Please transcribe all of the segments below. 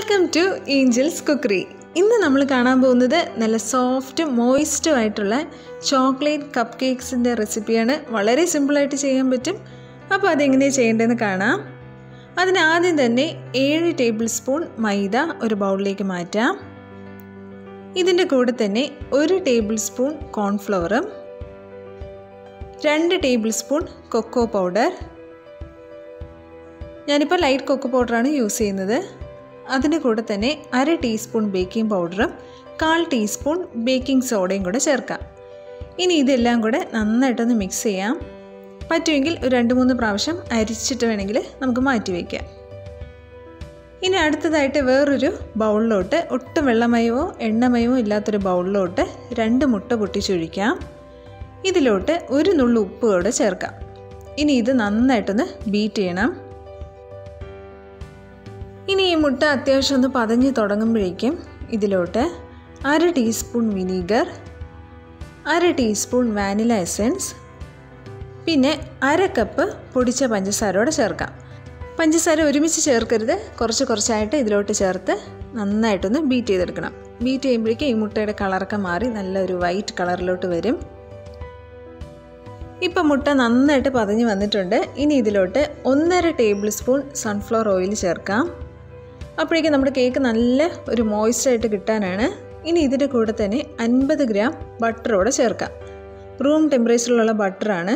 welcome to Angeles cookery ഇന്ന് നമ്മൾ കാണാൻ പോകുന്നത് നല്ല സോഫ്റ്റും മോയിസ്റ്റും ആയിട്ടുള്ള ചോക്ലേറ്റ് കപ്പ് കേക്ക്സിൻ്റെ റെസിപ്പിയാണ് വളരെ സിമ്പിളായിട്ട് ചെയ്യാൻ പറ്റും അപ്പോൾ അതെങ്ങനെയാണ് ചെയ്യേണ്ടതെന്ന് കാണാം അതിന് ആദ്യം തന്നെ ഏഴ് ടേബിൾ സ്പൂൺ മൈദ ഒരു ബൗളിലേക്ക് മാറ്റാം ഇതിൻ്റെ കൂടെ തന്നെ ഒരു ടേബിൾ സ്പൂൺ കോൺഫ്ലവറും രണ്ട് ടേബിൾ സ്പൂൺ കൊക്കോ പൗഡർ ഞാനിപ്പോൾ ലൈറ്റ് കൊക്കോ പൗഡറാണ് യൂസ് ചെയ്യുന്നത് അതിൻ്റെ കൂടെ തന്നെ അര ടീസ്പൂൺ ബേക്കിംഗ് പൗഡറും കാൽ ടീസ്പൂൺ ബേക്കിംഗ് സോഡയും കൂടെ ചേർക്കാം ഇനി ഇതെല്ലാം കൂടെ നന്നായിട്ടൊന്ന് മിക്സ് ചെയ്യാം പറ്റുമെങ്കിൽ ഒരു രണ്ട് മൂന്ന് പ്രാവശ്യം അരിച്ചിട്ട് വേണമെങ്കിൽ നമുക്ക് മാറ്റി വയ്ക്കാം ഇനി അടുത്തതായിട്ട് വേറൊരു ബൗളിലോട്ട് ഒട്ടും വെള്ളമയമോ എണ്ണമയമോ ഇല്ലാത്തൊരു ബൗളിലോട്ട് രണ്ട് മുട്ട പൊട്ടിച്ചൊഴിക്കാം ഇതിലോട്ട് ഒരു നുള്ളു ഉപ്പ് കൂടെ ചേർക്കാം ഇനി ഇത് നന്നായിട്ടൊന്ന് ബീറ്റ് ചെയ്യണം ഇനി ഈ മുട്ട അത്യാവശ്യം ഒന്ന് പതഞ്ഞ് തുടങ്ങുമ്പോഴേക്കും ഇതിലോട്ട് അര ടീസ്പൂൺ വിനീഗർ അര ടീസ്പൂൺ വാനില എസൻസ് പിന്നെ അര കപ്പ് പൊടിച്ച പഞ്ചസാരയോടെ ചേർക്കാം പഞ്ചസാര ഒരുമിച്ച് ചേർക്കരുത് കുറച്ച് കുറച്ചായിട്ട് ഇതിലോട്ട് ചേർത്ത് നന്നായിട്ടൊന്ന് ബീറ്റ് ചെയ്തെടുക്കണം ബീറ്റ് ചെയ്യുമ്പോഴേക്കും ഈ മുട്ടയുടെ കളറൊക്കെ മാറി നല്ലൊരു വൈറ്റ് കളറിലോട്ട് വരും ഇപ്പം മുട്ട നന്നായിട്ട് പതഞ്ഞ് വന്നിട്ടുണ്ട് ഇനി ഇതിലോട്ട് ഒന്നര ടേബിൾ സ്പൂൺ സൺഫ്ലവർ ഓയിൽ ചേർക്കാം അപ്പോഴേക്കും നമ്മുടെ കേക്ക് നല്ല ഒരു മോയ്സ്റ്റായിട്ട് കിട്ടാനാണ് ഇനി ഇതിൻ്റെ കൂടെ തന്നെ അൻപത് ഗ്രാം ബട്ടറോടെ ചേർക്കാം റൂം ടെമ്പറേച്ചറിലുള്ള ബട്ടറാണ്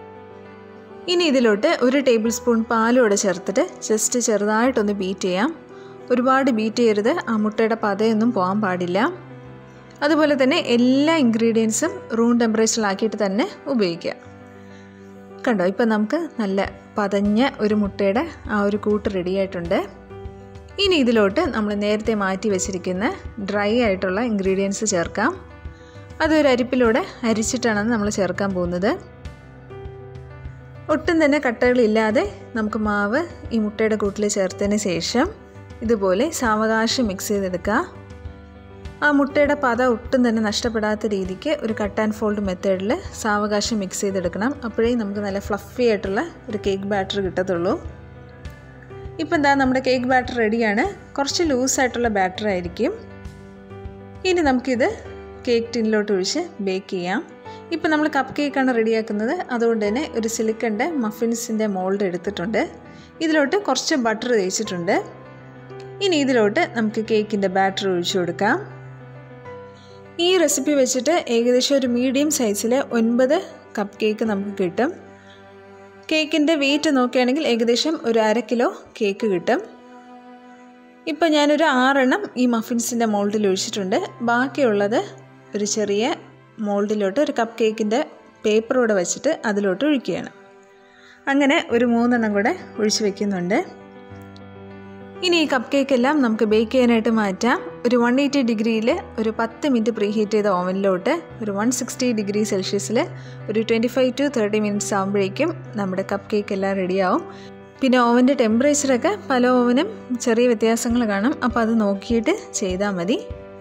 ഇനി ഇതിലോട്ട് ഒരു ടേബിൾ സ്പൂൺ പാലോടെ ചേർത്തിട്ട് ജസ്റ്റ് ചെറുതായിട്ടൊന്ന് ബീറ്റ് ചെയ്യാം ഒരുപാട് ബീറ്റ് ചെയ്യരുത് ആ മുട്ടയുടെ പതയൊന്നും പോകാൻ പാടില്ല അതുപോലെ തന്നെ എല്ലാ ഇൻഗ്രീഡിയൻസും റൂം ടെമ്പറേച്ചറിലാക്കിയിട്ട് തന്നെ ഉപയോഗിക്കുക കണ്ടോ ഇപ്പം നമുക്ക് നല്ല പതഞ്ഞ ഒരു മുട്ടയുടെ ആ ഒരു കൂട്ട് റെഡി ആയിട്ടുണ്ട് ഇനി ഇതിലോട്ട് നമ്മൾ നേരത്തെ മാറ്റി വെച്ചിരിക്കുന്ന ഡ്രൈ ആയിട്ടുള്ള ഇൻഗ്രീഡിയൻസ് ചേർക്കാം അതൊരു അരിപ്പിലൂടെ അരിച്ചിട്ടാണ് നമ്മൾ ചേർക്കാൻ പോകുന്നത് ഒട്ടും തന്നെ കട്ടകളില്ലാതെ നമുക്ക് മാവ് ഈ മുട്ടയുടെ കൂട്ടിൽ ചേർത്തതിന് ശേഷം ഇതുപോലെ സാവകാശം മിക്സ് ചെയ്തെടുക്കുക ആ മുട്ടയുടെ പത ഒട്ടും തന്നെ നഷ്ടപ്പെടാത്ത രീതിക്ക് ഒരു കട്ട് ആൻഡ് ഫോൾഡ് മെത്തേഡിൽ സാവകാശം മിക്സ് ചെയ്തെടുക്കണം അപ്പോഴേ നമുക്ക് നല്ല ഫ്ലഫി ആയിട്ടുള്ള ഒരു കേക്ക് ബാറ്റർ കിട്ടത്തുള്ളൂ ഇപ്പം എന്താ നമ്മുടെ കേക്ക് ബാറ്റർ റെഡിയാണ് കുറച്ച് ലൂസായിട്ടുള്ള ബാറ്റർ ആയിരിക്കും ഇനി നമുക്കിത് കേക്ക് ടിന്നിലോട്ട് ഒഴിച്ച് ബേക്ക് ചെയ്യാം ഇപ്പം നമ്മൾ കപ്പ് കേക്കാണ് റെഡിയാക്കുന്നത് അതുകൊണ്ട് തന്നെ ഒരു സിലിക്കൻ്റെ മഫിൻസിൻ്റെ മോൾഡ് എടുത്തിട്ടുണ്ട് ഇതിലോട്ട് കുറച്ച് ബട്ടർ തേച്ചിട്ടുണ്ട് ഇനി ഇതിലോട്ട് നമുക്ക് കേക്കിൻ്റെ ബാറ്റർ ഒഴിച്ചു കൊടുക്കാം ഈ റെസിപ്പി വെച്ചിട്ട് ഏകദേശം ഒരു മീഡിയം സൈസിലെ ഒൻപത് കപ്പ് കേക്ക് നമുക്ക് കിട്ടും കേക്കിൻ്റെ വെയിറ്റ് നോക്കുകയാണെങ്കിൽ ഏകദേശം ഒരു അര കിലോ കേക്ക് കിട്ടും ഇപ്പം ഞാനൊരു ആറെണ്ണം ഈ മഫിൻസിൻ്റെ മോൾഡിൽ ഒഴിച്ചിട്ടുണ്ട് ബാക്കിയുള്ളത് ഒരു ചെറിയ മോൾഡിലോട്ട് ഒരു കപ്പ് കേക്കിൻ്റെ പേപ്പറോടെ വെച്ചിട്ട് അതിലോട്ട് ഒഴിക്കുകയാണ് അങ്ങനെ ഒരു മൂന്നെണ്ണം കൂടെ ഒഴിച്ച് വെക്കുന്നുണ്ട് ഇനി ഈ കപ്പ് കേക്ക് എല്ലാം നമുക്ക് ബേക്ക് ചെയ്യാനായിട്ട് മാറ്റാം ഒരു വൺ എയ്റ്റി ഡിഗ്രിയിൽ ഒരു പത്ത് മിനിറ്റ് പ്രീ ഹീറ്റ് ചെയ്ത ഓവനിലോട്ട് ഒരു വൺ സിക്സ്റ്റി ഡിഗ്രി സെൽഷ്യസിൽ ഒരു twenty five to thirty minutes ആകുമ്പോഴേക്കും നമ്മുടെ കപ്പ് കേക്ക് എല്ലാം റെഡിയാവും പിന്നെ ഓവൻ്റെ ടെമ്പറേച്ചറൊക്കെ പല ഓവനും ചെറിയ വ്യത്യാസങ്ങൾ കാണും അപ്പോൾ അത് നോക്കിയിട്ട് ചെയ്താൽ മതി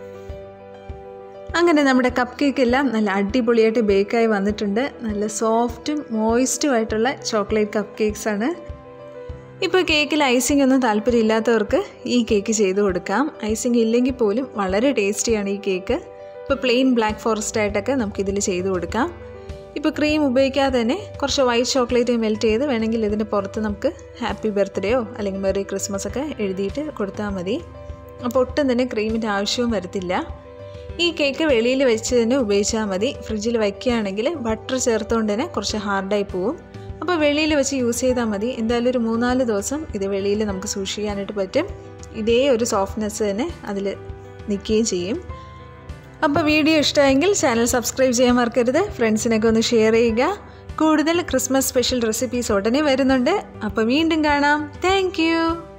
അങ്ങനെ നമ്മുടെ കപ്പ് കേക്ക് എല്ലാം നല്ല അടിപൊളിയായിട്ട് ബേക്കായി വന്നിട്ടുണ്ട് നല്ല സോഫ്റ്റും മോയിസ്റ്റും ആയിട്ടുള്ള ചോക്ലേറ്റ് കപ്പ് കേക്ക്സ് ആണ് ഇപ്പോൾ കേക്കിൽ ഐസിംഗ് ഒന്നും താല്പര്യമില്ലാത്തവർക്ക് ഈ കേക്ക് ചെയ്ത് കൊടുക്കാം ഐസിംഗ് ഇല്ലെങ്കിൽ പോലും വളരെ ടേസ്റ്റിയാണ് ഈ കേക്ക് ഇപ്പോൾ പ്ലെയിൻ ബ്ലാക്ക് ഫോറസ്റ്റ് ആയിട്ടൊക്കെ നമുക്കിതിൽ ചെയ്ത് കൊടുക്കാം ഇപ്പോൾ ക്രീം ഉപയോഗിക്കാതെ തന്നെ കുറച്ച് വൈറ്റ് ചോക്ലേറ്റ് മെൽറ്റ് ചെയ്ത് വേണമെങ്കിൽ ഇതിൻ്റെ പുറത്ത് നമുക്ക് ഹാപ്പി ബർത്ത്ഡേയോ അല്ലെങ്കിൽ മെറി ക്രിസ്മസ് ഒക്കെ എഴുതിയിട്ട് കൊടുത്താൽ മതി അപ്പോൾ ഒട്ടും തന്നെ ക്രീമിൻ്റെ ആവശ്യവും വരത്തില്ല ഈ കേക്ക് വെളിയിൽ വെച്ച് തന്നെ ഉപയോഗിച്ചാൽ മതി ഫ്രിഡ്ജിൽ വയ്ക്കുകയാണെങ്കിൽ ബട്ടർ ചേർത്തുകൊണ്ട് തന്നെ കുറച്ച് ഹാർഡായി പോവും അപ്പോൾ വെളിയിൽ വെച്ച് യൂസ് ചെയ്താൽ മതി എന്തായാലും ഒരു മൂന്നാല് ദിവസം ഇത് വെളിയിൽ നമുക്ക് സൂക്ഷിക്കാനായിട്ട് പറ്റും ഇതേ ഒരു സോഫ്റ്റ്നെസ് തന്നെ അതിൽ നിൽക്കുകയും ചെയ്യും അപ്പോൾ വീഡിയോ ഇഷ്ടമായെങ്കിൽ ചാനൽ സബ്സ്ക്രൈബ് ചെയ്യാൻ മറക്കരുത് ഫ്രണ്ട്സിനൊക്കെ ഒന്ന് ഷെയർ ചെയ്യുക കൂടുതൽ ക്രിസ്മസ് സ്പെഷ്യൽ റെസിപ്പീസ് ഉടനെ വരുന്നുണ്ട് അപ്പോൾ വീണ്ടും കാണാം താങ്ക്